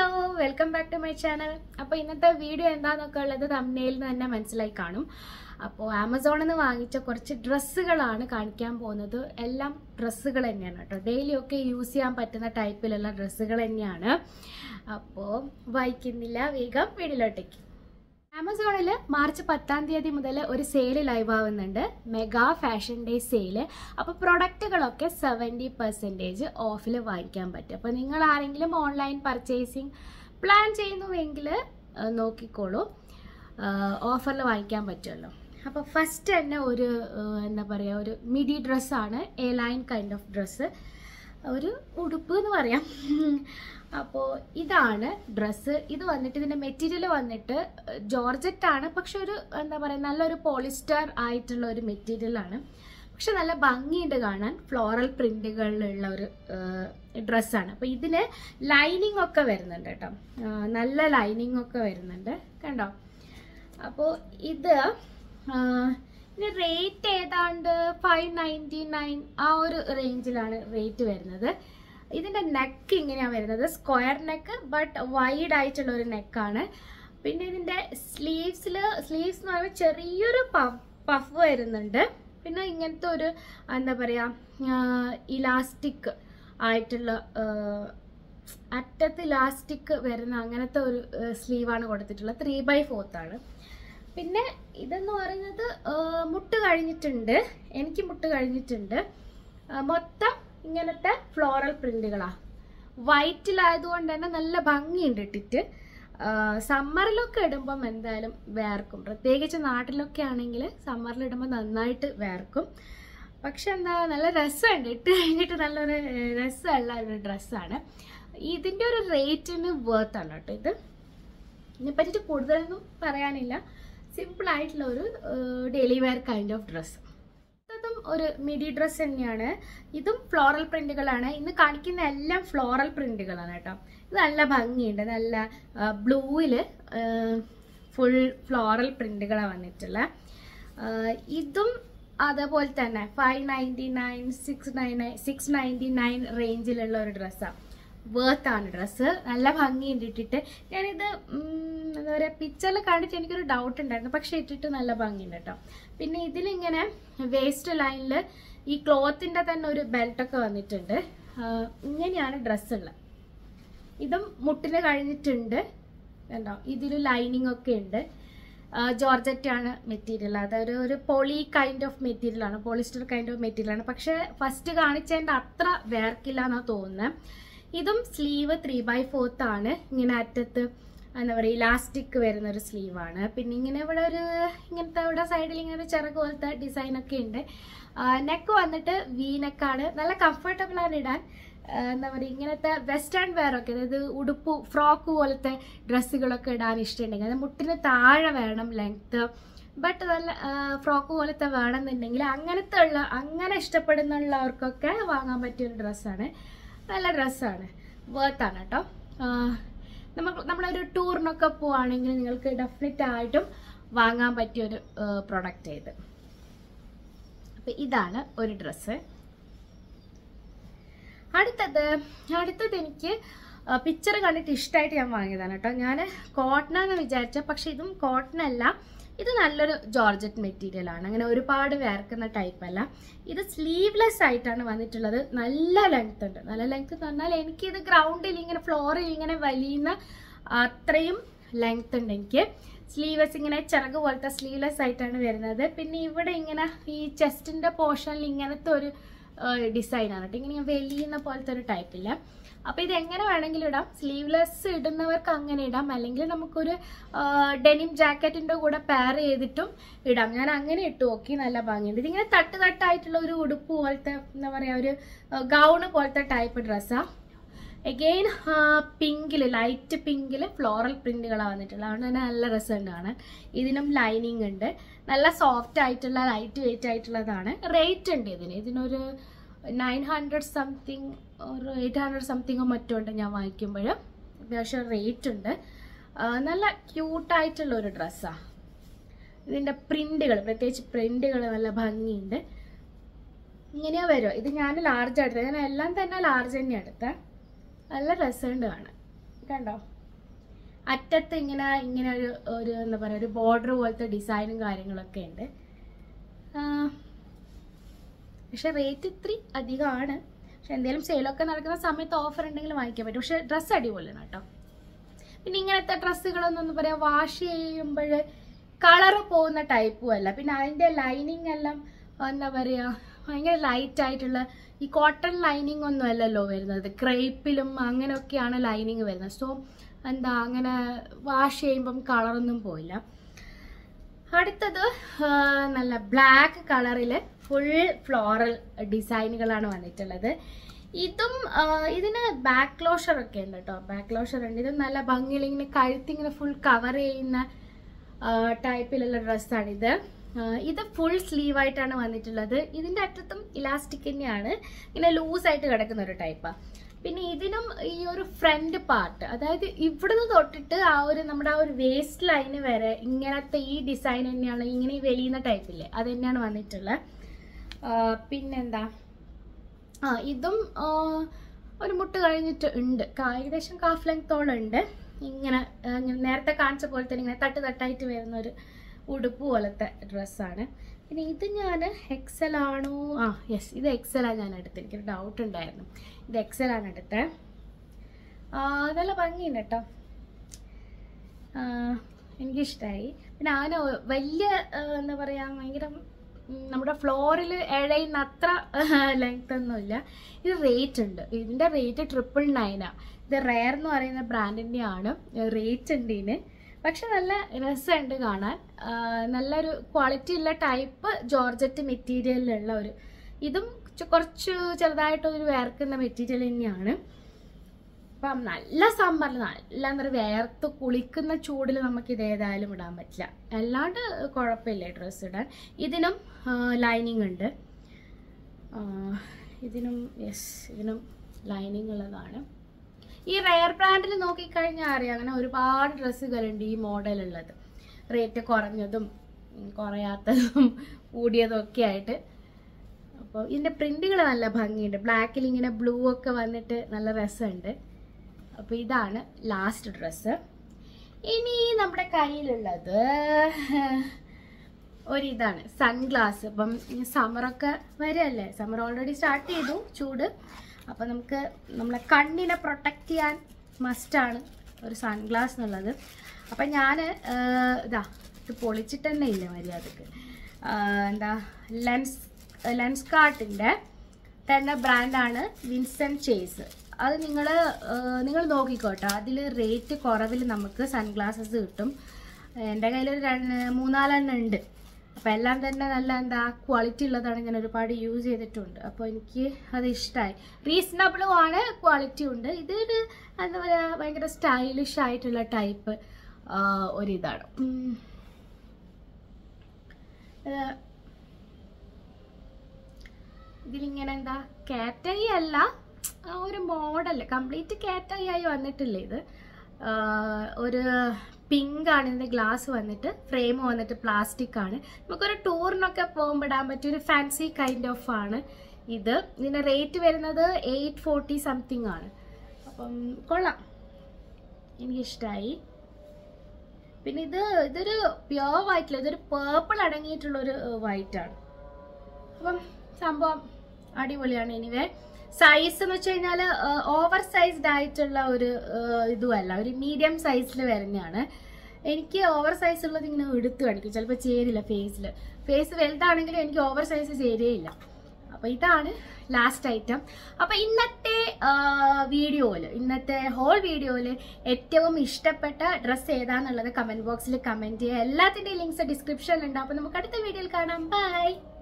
Hello welcome back to my channel അപ്പോൾ ഇന്നത്തെ video എന്താണെന്നൊക്കെ ഉള്ളത് തമ്മിൽ നിന്ന് തന്നെ മനസ്സിലായി കാണും അപ്പോൾ ആമസോണിൽ നിന്ന് വാങ്ങിച്ച കുറച്ച് ഡ്രസ്സുകളാണ് കാണിക്കാൻ പോകുന്നത് എല്ലാം ഡ്രസ്സുകൾ തന്നെയാണ് കേട്ടോ ഡെയിലി ഒക്കെ യൂസ് ചെയ്യാൻ പറ്റുന്ന ടൈപ്പിലുള്ള ഡ്രസ്സുകൾ തന്നെയാണ് അപ്പോൾ വായിക്കുന്നില്ല വേഗം വീഡിയോയിലോട്ടേക്ക് ആമസോണിൽ മാർച്ച് പത്താം തീയതി മുതൽ ഒരു സെയിൽ ലൈവ് ആവുന്നുണ്ട് മെഗാ ഫാഷൻ ഡേ സെയില് അപ്പോൾ പ്രൊഡക്റ്റുകളൊക്കെ സെവൻറ്റി പെർസെൻറ്റേജ് ഓഫിൽ വാങ്ങിക്കാൻ പറ്റും അപ്പോൾ നിങ്ങൾ ആരെങ്കിലും ഓൺലൈൻ പർച്ചേസിങ് പ്ലാൻ ചെയ്യുന്നുവെങ്കിൽ ആ, നോക്കിക്കോളൂ ഓഫറിൽ വാങ്ങിക്കാൻ പറ്റുമല്ലോ അപ്പോൾ ഫസ്റ്റ് തന്നെ ഒരു ആ, എന്താ പറയുക ഒരു മിഡി ഡ്രസ്സാണ് A line kind of dress ഒരു ഉടുപ്പ് എന്ന് പറയാം അപ്പോൾ ഇതാണ് ഡ്രസ്സ് ഇത് വന്നിട്ട് ഇതിൻ്റെ മെറ്റീരിയൽ വന്നിട്ട് ജോർജറ്റ് ആണ് പക്ഷെ ഒരു എന്താ പറയുക നല്ലൊരു പോളിസ്റ്റർ ആയിട്ടുള്ള ഒരു മെറ്റീരിയലാണ് പക്ഷെ നല്ല ഭംഗിയുണ്ട് കാണാൻ ഫ്ലോറൽ പ്രിന്റുകളിലുള്ള ഒരു ഡ്രസ്സാണ് അപ്പോൾ ഇതിന് ലൈനിങ് ഒക്കെ വരുന്നുണ്ട് കേട്ടോ ആ, നല്ല ലൈനിങ് ഒക്കെ വരുന്നുണ്ട് കണ്ടോ അപ്പോൾ ഇത് ആ, ഇതിന് റേറ്റ് ഏതാണ്ട് ഫൈവ് നയൻറ്റി നയൻ ആ ഒരു റേഞ്ചിലാണ് റേറ്റ് വരുന്നത് ഇതിൻ്റെ നെക്ക് ഇങ്ങനെയാണ് വരുന്നത് സ്ക്വയർ നെക്ക് ബട്ട് വൈഡ് ആയിട്ടുള്ള ഒരു നെക്കാണ് പിന്നെ ഇതിൻ്റെ സ്ലീവ്സിൽ സ്ലീവ്സ് എന്ന് പറയുമ്പോൾ ചെറിയൊരു പഫ് വരുന്നുണ്ട് പിന്നെ ഇങ്ങനത്തെ ഒരു എന്താ പറയുക ഇലാസ്റ്റിക് ആയിട്ടുള്ള ആ, അറ്റത്ത് ഇലാസ്റ്റിക് വരുന്ന അങ്ങനത്തെ ഒരു സ്ലീവാണ് കൊടുത്തിട്ടുള്ളത് ത്രീ ബൈ ഫോർത്ത് ആണ് പിന്നെ ഇതെന്ന് പറയുന്നത് ആ, മുട്ട് കഴിഞ്ഞിട്ടുണ്ട് എനിക്ക് മുട്ട് കഴിഞ്ഞിട്ടുണ്ട് ആ, മൊത്തം ഇങ്ങനത്തെ ഫ്ലോറൽ പ്രിന്റുകളാണ് വൈറ്റിലായതുകൊണ്ട് തന്നെ നല്ല ഭംഗിയുണ്ട് ഇട്ടിട്ട് സമ്മറിലൊക്കെ ഇടുമ്പം എന്തായാലും വേർക്കും പ്രത്യേകിച്ച് നാട്ടിലൊക്കെ ആണെങ്കിൽ സമ്മറിൽ ഇടുമ്പോൾ നന്നായിട്ട് വേർക്കും പക്ഷെ എന്താ നല്ല രസമുണ്ട് ഇട്ട് കഴിഞ്ഞിട്ട് നല്ലൊരു ഏഹ്, രസമുള്ള ഒരു ഡ്രസ്സാണ് ഇതിൻ്റെ ഒരു റേറ്റിന് വേർത്ത് ആണ് കേട്ടോ ഇത് ഇതിനെ പറ്റിയിട്ട് കൂടുതലൊന്നും പറയാനില്ല സിമ്പിൾ ആയിട്ടുള്ള ഒരു daily wear kind of dress ഇതും ഒരു മിഡി ഡ്രസ്സ് തന്നെയാണ് ഇതും ഫ്ലോറൽ പ്രിന്റുകളാണ് ഇന്ന് കാണിക്കുന്ന എല്ലാം ഫ്ലോറൽ പ്രിന്റുകളാണ് കേട്ടോ ഇത് നല്ല ഭംഗിയുണ്ട് നല്ല ബ്ലൂവിൽ ഫുൾ ഫ്ലോറൽ പ്രിന്റുകളാണ് വന്നിട്ടുള്ള ആ, ഇതും അതേപോലെ തന്നെ five ninety nine six nine six ninety nine റേഞ്ചിലുള്ള ഒരു ഡ്രസ്സാണ് വേർത്താണ് ഡ്രസ്സ് നല്ല ഭംഗിയുണ്ട് ഇട്ടിട്ട് ഞാനിത് ഉം, എന്താ പറയുക പിക്ചറിൽ കണ്ടിട്ട് എനിക്കൊരു ഡൗട്ട് ഉണ്ടായിരുന്നു പക്ഷെ ഇട്ടിട്ട് നല്ല ഭംഗിയുണ്ട് കേട്ടോ പിന്നെ ഇതിലിങ്ങനെ വേസ്റ്റ് ലൈനിൽ ഈ ക്ലോത്തിൻ്റെ തന്നെ ഒരു ബെൽറ്റൊക്കെ വന്നിട്ടുണ്ട് ആ, ഇങ്ങനെയാണ് ഡ്രസ്സുള്ളത് ഇതും മുട്ടിന് കഴിഞ്ഞിട്ടുണ്ട് കണ്ടോ ഇതിൽ ലൈനിങ് ഒക്കെ ഉണ്ട് ജോർജറ്റ് ആണ് മെറ്റീരിയൽ അതൊരു ഒരു പോളി കൈൻഡ് ഓഫ് മെറ്റീരിയൽ ആണ് പോളിസ്റ്റർ കൈൻഡ് ഓഫ് മെറ്റീരിയൽ ആണ് പക്ഷെ ഫസ്റ്റ് കാണിച്ചതിൻ്റെ അത്ര വേർക്കില്ല എന്നാണ് തോന്നുന്നത് ഇതും സ്ലീവ് ത്രീ ബൈ ഫോർത്ത് ആണ് ഇങ്ങനെ അറ്റത്ത് എന്താ പറയുക ഇലാസ്റ്റിക് വരുന്ന ഒരു സ്ലീവാണ് പിന്നെ ഇങ്ങനെ ഇവിടെ ഒരു ഇങ്ങനത്തെ ഇവിടെ സൈഡിൽ ഇങ്ങനെ ഒരു ചിറക് പോലത്തെ ഡിസൈൻ ഒക്കെ ഉണ്ട് നെക്ക് വന്നിട്ട് വി നെക്കാണ് നല്ല കംഫർട്ടബിൾ ആണ് ഇടാൻ ആ, എന്താ പറയുക ഇങ്ങനത്തെ വെസ്റ്റേൺ വെയർ ഒക്കെ അതായത് ഉടുപ്പ് ഫ്രോക്ക് പോലത്തെ ഡ്രസ്സുകളൊക്കെ ഇടാൻ ഇഷ്ടമുണ്ടെങ്കിൽ അത് മുട്ടിന് താഴെ വേണം ലെങ്ത്ത് ബട്ട് നല്ല ഫ്രോക്ക് പോലത്തെ വേണമെന്നുണ്ടെങ്കിൽ അങ്ങനത്തെ ഉള്ള അങ്ങനെ ഇഷ്ടപ്പെടുന്നുള്ളവർക്കൊക്കെ വാങ്ങാൻ പറ്റിയ ഒരു ഡ്രസ്സാണ് നല്ല ഡ്രസ്സാണ് വേർത്താണ് കേട്ടോ ആ, നമുക്ക് നമ്മളൊരു ടൂറിനൊക്കെ പോവുകയാണെങ്കിൽ നിങ്ങൾക്ക് ഡെഫിനറ്റ് ആയിട്ടും വാങ്ങാൻ പറ്റിയൊരു പ്രൊഡക്റ്റ് ഇത് അപ്പം ഇതാണ് ഒരു ഡ്രസ്സ് അടുത്തത് അടുത്തത് എനിക്ക് പിക്ചർ കണ്ടിട്ട് ഇഷ്ടമായിട്ട് ഞാൻ വാങ്ങിയതാണ് കേട്ടോ ഞാൻ കോട്ടനാന്ന് വിചാരിച്ച പക്ഷെ ഇതും കോട്ടൺ അല്ല ഇത് നല്ലൊരു ജോർജറ്റ് മെറ്റീരിയൽ ആണ് അങ്ങനെ ഒരുപാട് വേർക്കുന്ന ടൈപ്പ് അല്ല ഇത് സ്ലീവ്ലെസ് ആയിട്ടാണ് വന്നിട്ടുള്ളത് നല്ല ലെങ്ത് ഉണ്ട് നല്ല ലെങ്ത് എന്ന് പറഞ്ഞാൽ എനിക്കിത് ഗ്രൗണ്ടിൽ ഇങ്ങനെ ഫ്ലോറിൽ ഇങ്ങനെ വലിയുന്ന അത്രയും ലെങ്ത് ഉണ്ട് എനിക്ക് സ്ലീവ്ലെസ് ഇങ്ങനെ ചിറക് പോലത്തെ സ്ലീവ്ലെസ് ആയിട്ടാണ് വരുന്നത് പിന്നെ ഇവിടെ ഇങ്ങനെ ഈ ചെസ്റ്റിന്റെ പോർഷനിൽ ഇങ്ങനത്തെ ഒരു ഡിസൈനാണ് കേട്ടോ ഇങ്ങനെ വലിയുന്ന പോലത്തെ ഒരു ടൈപ്പില്ല അപ്പോൾ ഇത് എങ്ങനെ വേണമെങ്കിലും ഇടാം സ്ലീവ്ലെസ് ഇടുന്നവർക്ക് അങ്ങനെ ഇടാം അല്ലെങ്കിൽ നമുക്കൊരു ഡെനിം ജാക്കറ്റിൻ്റെ കൂടെ പെയർ ചെയ്തിട്ടും ഇടാം ഞാൻ അങ്ങനെ ഇട്ട് നോക്കി നല്ല ഭംഗിയുണ്ട് ഇതിങ്ങനെ തട്ട് തട്ടായിട്ടുള്ള ഒരു ഉടുപ്പ് പോലത്തെ എന്താ പറയുക ഒരു ഗൗണ് പോലത്തെ ടൈപ്പ് ഡ്രസ്സാണ് എഗെയിൻ പിങ്കിൽ ലൈറ്റ് പിങ്കിൽ ഫ്ലോറൽ പ്രിന്റുകളാണ് വന്നിട്ടുള്ളത് അതുകൊണ്ട് തന്നെ നല്ല രസമുണ്ട് കാണാൻ ഇതിനും ലൈനിങ് ഉണ്ട് നല്ല സോഫ്റ്റ് ആയിട്ടുള്ള ലൈറ്റ് വെയിറ്റ് ആയിട്ടുള്ളതാണ് റേറ്റ് ഉണ്ട് ഇതിന് ഇതിനൊരു നയൻ ഹൺഡ്രഡ് സംതിങ് ഒരു എയ്റ്റ് ഹൺഡ്രഡ് സംതിങ്ങോ മറ്റോ ഉണ്ട് ഞാൻ വാങ്ങിക്കുമ്പോൾ അത്യാവശ്യം റേറ്റ് ഉണ്ട് ആ, നല്ല ക്യൂട്ടായിട്ടുള്ള ഒരു ഡ്രസ്സാണ് ഇതിൻ്റെ പ്രിന്റുകൾ പ്രത്യേകിച്ച് പ്രിന്റുകൾ നല്ല ഭംഗിയുണ്ട് ഇങ്ങനെയാ വരുമോ ഇത് ഞാൻ ലാർജ് എടുത്തത് ഞാൻ എല്ലാം തന്നെ ലാർജ് തന്നെയാണ് എടുത്തത് നല്ല രസമുണ്ട് കാണാൻ കണ്ടോ അറ്റത്ത് ഇങ്ങനെ ഇങ്ങനെ ഒരു ഒരു എന്താ പറയുക ഒരു ബോർഡർ പോലത്തെ ഡിസൈനും കാര്യങ്ങളൊക്കെ ഉണ്ട് ആ, പക്ഷെ റേറ്റ് ഇത്തിരി അധികമാണ് പക്ഷെ എന്തെങ്കിലും സെയിലൊക്കെ നടക്കുന്ന സമയത്ത് ഓഫർ ഉണ്ടെങ്കിൽ വാങ്ങിക്കാൻ പറ്റും പക്ഷെ ഡ്രസ്സ് അടിപൊളിയാണ് കേട്ടോ പിന്നെ ഇങ്ങനത്തെ ഡ്രസ്സുകളൊന്നും എന്താ പറയുക വാഷ് ചെയ്യുമ്പോൾ കളറ് പോകുന്ന ടൈപ്പും അല്ല പിന്നെ അതിൻ്റെ ലൈനിങ് എല്ലാം എന്താ പറയുക ഭയങ്കര ലൈറ്റ് ആയിട്ടുള്ള ഈ കോട്ടൺ ലൈനിങ് ഒന്നും അല്ലല്ലോ വരുന്നത് ക്രേപ്പിലും അങ്ങനെയൊക്കെയാണ് ലൈനിങ് വരുന്നത് സോ എന്താ അങ്ങനെ വാഷ് ചെയ്യുമ്പം കളറൊന്നും പോയില്ല അടുത്തത് ആ, നല്ല ബ്ലാക്ക് കളറിൽ ഫുൾ ഫ്ലോറൽ ഡിസൈനുകളാണ് വന്നിട്ടുള്ളത് ഇതും ആ, ഇതിന് ബാക്ക് ക്ലോഷർ ഒക്കെ ഉണ്ട് കേട്ടോ ബാക്ക് ക്ലോഷർ ഉണ്ട് ഇത് നല്ല ഭംഗിയിൽ ഇങ്ങനെ കഴുത്തിങ്ങനെ ഫുൾ കവർ ചെയ്യുന്ന ടൈപ്പിലുള്ള ഡ്രസ്സാണിത് ഇത് ഫുൾ സ്ലീവ് ആയിട്ടാണ് വന്നിട്ടുള്ളത് ഇതിന്റെ അറ്റത്തും ഇലാസ്റ്റിക് തന്നെയാണ് ഇങ്ങനെ ലൂസായിട്ട് കിടക്കുന്ന ഒരു ടൈപ്പാണ് പിന്നെ ഇതിനും ഈ ഒരു ഫ്രണ്ട് പാർട്ട് അതായത് ഇവിടുന്ന് തൊട്ടിട്ട് ആ ഒരു നമ്മുടെ ആ ഒരു വേസ്റ്റ് ലൈന് വരെ ഇങ്ങനത്തെ ഈ ഡിസൈൻ തന്നെയാണ് ഇങ്ങനെ ഈ വെളിയുന്ന ടൈപ്പില്ലേ അത് തന്നെയാണ് വന്നിട്ടുള്ളത് ആ, പിന്നെന്താ ആ ഇതും ആ, ഒരു മുട്ട് കഴിഞ്ഞിട്ട് ഉണ്ട് കാ- ഏകദേശം കാഫ് ലെങ്ത്തോളം ഉണ്ട് ഇങ്ങനെ ആ, ഞാൻ നേരത്തെ കാണിച്ച പോലെ തന്നെ ഇങ്ങനെ തട്ട് തട്ടായിട്ട് വരുന്ന ഒരു ഉടുപ്പ് പോലത്തെ ഡ്രസ്സാണ് പിന്നെ ഇത് ഞാൻ എക്സൽ ആണോ ആ യെസ് ഇത് എക്സലാണ് ഞാൻ എടുത്തത് എനിക്കൊരു ഡൗട്ട് ഉണ്ടായിരുന്നു ഇത് എക്സലാണ് എടുത്തത് ആ, നല്ല ഭംഗിയുണ്ട് കേട്ടോ ആ, എനിക്കിഷ്ടമായി പിന്നെ അവന് വലിയ ആ, എന്താ പറയുക ഭയങ്കര ഉം, നമ്മുടെ ഫ്ലോറിൽ ഇഴയുന്ന അത്ര ലെങ്ത് ഒന്നുമില്ല ഇത് റേറ്റ് ഉണ്ട് ഇതിൻ്റെ റേറ്റ് ട്രിപ്പിൾ നയനാണ് ഇത് റെയർ എന്ന് പറയുന്ന ബ്രാൻഡിൻ്റെ ആണ് റേറ്റ് ഉണ്ട് ഇതിന് പക്ഷെ നല്ല രസമുണ്ട് കാണാൻ ആ, നല്ലൊരു ക്വാളിറ്റി ഉള്ള ടൈപ്പ് ജോർജറ്റ് മെറ്റീരിയലിലുള്ള ഒരു ഇതും ചു- കുറച്ച് ചെറുതായിട്ടൊരു വേർക്കുന്ന മെറ്റീരിയൽ തന്നെയാണ് അപ്പം നല്ല സമ്മറിൽ നല്ല എന്താ പറയുക വേർത്ത് കുളിക്കുന്ന ചൂടിൽ നമുക്ക് ഇത് ഏതായാലും ഇടാൻ പറ്റില്ല അല്ലാണ്ട് കുഴപ്പമില്ല ഡ്രസ്സ് ഇടാൻ ഇതിനും ലൈനിങ് ഉണ്ട് ആ, ഇതിനും യെസ് ഇതിനും ലൈനിങ് ഉള്ളതാണ് ഈ റെയർ ബ്രാൻഡിൽ നോക്കിക്കഴിഞ്ഞാൽ അറിയാം അങ്ങനെ ഒരുപാട് ഡ്രസ്സുകളുണ്ട് ഈ മോഡലുള്ളത് റേറ്റ് കുറഞ്ഞതും ഉം, കുറയാത്തതും കൂടിയതും ഒക്കെ ആയിട്ട് അപ്പോൾ ഇതിൻ്റെ പ്രിൻറ്റുകൾ നല്ല ഭംഗിയുണ്ട് ബ്ലാക്കിൽ ഇങ്ങനെ ബ്ലൂ ഒക്കെ വന്നിട്ട് നല്ല രസമുണ്ട് അപ്പോൾ ഇതാണ് ലാസ്റ്റ് ഡ്രസ്സ് ഇനി നമ്മുടെ കയ്യിലുള്ളത് ഒരിതാണ് സൺഗ്ലാസ് ഇപ്പം സമ്മറൊക്കെ വരല്ലേ സമ്മർ ഓൾറെഡി സ്റ്റാർട്ട് ചെയ്തു ചൂട് അപ്പോൾ നമുക്ക് നമ്മളെ കണ്ണിനെ പ്രൊട്ടക്റ്റ് ചെയ്യാൻ മസ്റ്റാണ് ഒരു സൺഗ്ലാസ് എന്നുള്ളത് അപ്പം ഞാൻ ഇതാ ഇത് പൊളിച്ചിട്ട് തന്നെ ഇല്ല മര്യാദക്ക് ആ, എന്താ ലെൻസ് ലെൻസ് കാർട്ടിൻ്റെ തന്നെ ബ്രാൻഡാണ് വിൻസെൻ്റ് ചേസ് അത് നിങ്ങൾ നിങ്ങൾ നോക്കിക്കോട്ടോ അതിൽ റേറ്റ് കുറവിൽ നമുക്ക് സൺഗ്ലാസസ് കിട്ടും എൻ്റെ കയ്യിലൊരു രണ്ട് മൂന്നാലെണ്ണം ഉണ്ട് അപ്പോൾ എല്ലാം തന്നെ നല്ല എന്താ ക്വാളിറ്റി ഉള്ളതാണ് ഞാൻ ഒരുപാട് യൂസ് ചെയ്തിട്ടുണ്ട് അപ്പോൾ എനിക്ക് അത് ഇഷ്ടമായി റീസണബിളും ആണ് ക്വാളിറ്റി ഉണ്ട് ഇതൊരു എന്താ പറയുക ഭയങ്കര സ്റ്റൈലിഷ് ആയിട്ടുള്ള ടൈപ്പ് ഒരിതാണ് ഉം. ഇത് ഇതിലിങ്ങനെ എന്താ കാറ്റൈ അല്ല ആ ഒരു മോഡൽ കംപ്ലീറ്റ് കാറ്റൈ ആയി വന്നിട്ടില്ല ഇത് ആ, ഒരു പിങ്ക് ആണ് ഇതിന്റെ ഗ്ലാസ് വന്നിട്ട് ഫ്രെയിം വന്നിട്ട് പ്ലാസ്റ്റിക് ആണ് നമുക്കൊരു ടൂറിനൊക്കെ പോകുമ്പോൾ ഇടാൻ പറ്റിയ ഒരു ഫാൻസി കൈൻഡ് ഓഫ് ആണ് ഇത് ഇതിന്റെ റേറ്റ് വരുന്നത് എയ്റ്റ് ഫോർട്ടി സംതിങ് ആണ് അപ്പം കൊള്ളാം എനിക്കിഷ്ടമായി പിന്നെ ഇത് ഇതൊരു പ്യോർ വൈറ്റില്ല ഇതൊരു പേർപ്പിൾ അടങ്ങിയിട്ടുള്ളൊരു വൈറ്റ് ആണ് അപ്പം സംഭവം അടിപൊളിയാണ് എനിവേ സൈസ് എന്ന് വെച്ച് കഴിഞ്ഞാൽ ഓവർ സൈസ്ഡ് ആയിട്ടുള്ള ഒരു ഏഹ്, ഇതുമല്ല ഒരു മീഡിയം സൈസിൽ വരുന്നതാണ് എനിക്ക് ഓവർ സൈസ് ഉള്ളത് ഇങ്ങനെ എടുത്തു കാണിക്കും ചിലപ്പോൾ ചേരില്ല ഫേസിൽ ഫേസ് വലുതാണെങ്കിലും എനിക്ക് ഓവർ സൈസ് ചേരുകയില്ല അപ്പോൾ ഇതാണ് ലാസ്റ്റ് ഐറ്റം അപ്പോൾ ഇന്നത്തെ വീഡിയോയിൽ ഇന്നത്തെ ഹോൾ വീഡിയോയിൽ ഏറ്റവും ഇഷ്ടപ്പെട്ട ഡ്രസ്സ് ഏതാന്നുള്ളത് കമൻറ്റ് ബോക്സിൽ കമൻറ്റ് ചെയ്യുക എല്ലാത്തിൻ്റെയും ലിങ്ക്സ് ഡിസ്ക്രിപ്ഷനിലുണ്ട് അപ്പോൾ നമുക്ക് അടുത്ത വീഡിയോയിൽ കാണാം ബൈ